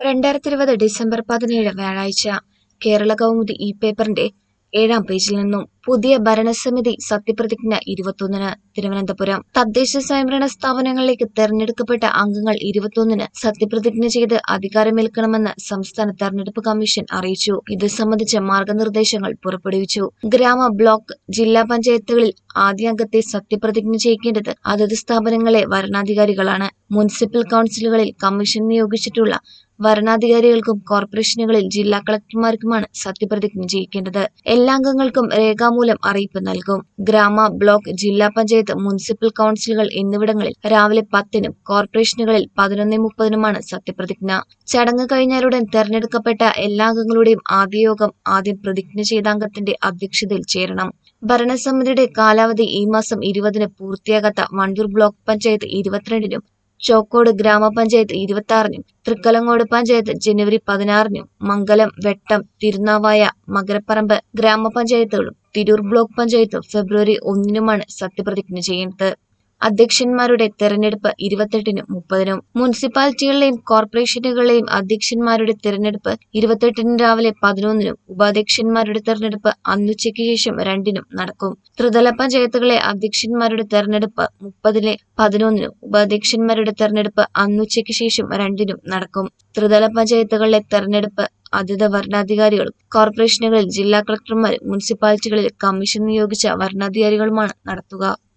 രണ്ടായിരത്തി ഇരുപത് ഡിസംബർ പതിനേഴ് വ്യാഴാഴ്ച കേരള കൗമുദി ഈ പേപ്പറിന്റെ ഏഴാം പേജിൽ നിന്നും പുതിയ ഭരണസമിതി സത്യപ്രതിജ്ഞ ഇരുപത്തൊന്നിന് തിരുവനന്തപുരം തദ്ദേശ സ്വയംഭരണ സ്ഥാപനങ്ങളിലേക്ക് തെരഞ്ഞെടുക്കപ്പെട്ട അംഗങ്ങൾ ഇരുപത്തൊന്നിന് സത്യപ്രതിജ്ഞ ചെയ്ത് അധികാരമേൽക്കണമെന്ന് സംസ്ഥാന തെരഞ്ഞെടുപ്പ് കമ്മീഷൻ അറിയിച്ചു ഇത് സംബന്ധിച്ച മാർഗനിർദ്ദേശങ്ങൾ പുറപ്പെടുവിച്ചു ഗ്രാമ ബ്ലോക്ക് ജില്ലാ പഞ്ചായത്തുകളിൽ ആദ്യ അംഗത്തെ സത്യപ്രതിജ്ഞ ചെയ്യിക്കേണ്ടത് അതത് സ്ഥാപനങ്ങളെ വരണാധികാരികളാണ് മുനിസിപ്പൽ കൗൺസിലുകളിൽ കമ്മീഷൻ നിയോഗിച്ചിട്ടുള്ള വരണാധികാരികൾക്കും കോർപ്പറേഷനുകളിൽ ജില്ലാ കളക്ടർമാർക്കുമാണ് സത്യപ്രതിജ്ഞ ചെയ്യിക്കേണ്ടത് എല്ലാ അംഗങ്ങൾക്കും രേഖാമൂലം അറിയിപ്പ് നൽകും ഗ്രാമ ബ്ലോക്ക് ജില്ലാ പഞ്ചായത്ത് മുനിസിപ്പൽ കൗൺസിലുകൾ എന്നിവിടങ്ങളിൽ രാവിലെ പത്തിനും കോർപ്പറേഷനുകളിൽ പതിനൊന്ന് മുപ്പതിനുമാണ് സത്യപ്രതിജ്ഞ ചടങ്ങ് കഴിഞ്ഞാലുടൻ തെരഞ്ഞെടുക്കപ്പെട്ട എല്ലാ അംഗങ്ങളുടെയും ആദ്യ യോഗം ആദ്യം പ്രതിജ്ഞ ചെയ്ത അംഗത്തിന്റെ അധ്യക്ഷതയിൽ ചേരണം ഭരണസമിതിയുടെ കാലാവധി ഈ മാസം ഇരുപതിന് പൂർത്തിയാകാത്ത വണ്ടൂർ ബ്ലോക്ക് പഞ്ചായത്ത് ഇരുപത്തിരണ്ടിനും ചോക്കോട് ഗ്രാമപഞ്ചായത്ത് ഇരുപത്തി ആറിനും തൃക്കലങ്ങോട് പഞ്ചായത്ത് ജനുവരി പതിനാറിനും മംഗലം വെട്ടം തിരുനാവായ മകരപ്പറമ്പ് ഗ്രാമപഞ്ചായത്തുകളും തിരൂർ ബ്ലോക്ക് പഞ്ചായത്തും ഫെബ്രുവരി ഒന്നിനുമാണ് സത്യപ്രതിജ്ഞ ചെയ്യുന്നത് അധ്യക്ഷന്മാരുടെ തെരഞ്ഞെടുപ്പ് ഇരുപത്തെട്ടിനും മുപ്പതിനും മുനിസിപ്പാലിറ്റികളിലെയും കോർപ്പറേഷനുകളിലെയും അധ്യക്ഷന്മാരുടെ തെരഞ്ഞെടുപ്പ് ഇരുപത്തെട്ടിന് രാവിലെ പതിനൊന്നിനും ഉപാധ്യക്ഷന്മാരുടെ തെരഞ്ഞെടുപ്പ് അന്നുച്ചയ്ക്ക് ശേഷം രണ്ടിനും നടക്കും ത്രിതല പഞ്ചായത്തുകളെ അധ്യക്ഷന്മാരുടെ തെരഞ്ഞെടുപ്പ് മുപ്പതിലെ പതിനൊന്നിനും ഉപാധ്യക്ഷന്മാരുടെ തെരഞ്ഞെടുപ്പ് അന്നുച്ചയ്ക്ക് ശേഷം രണ്ടിനും നടക്കും ത്രിതല പഞ്ചായത്തുകളിലെ തെരഞ്ഞെടുപ്പ് അതത് വരണാധികാരികളും കോർപ്പറേഷനുകളിൽ ജില്ലാ കളക്ടർമാരും മുനിസിപ്പാലിറ്റികളിൽ കമ്മീഷൻ നിയോഗിച്ച വരണാധികാരികളുമാണ് നടത്തുക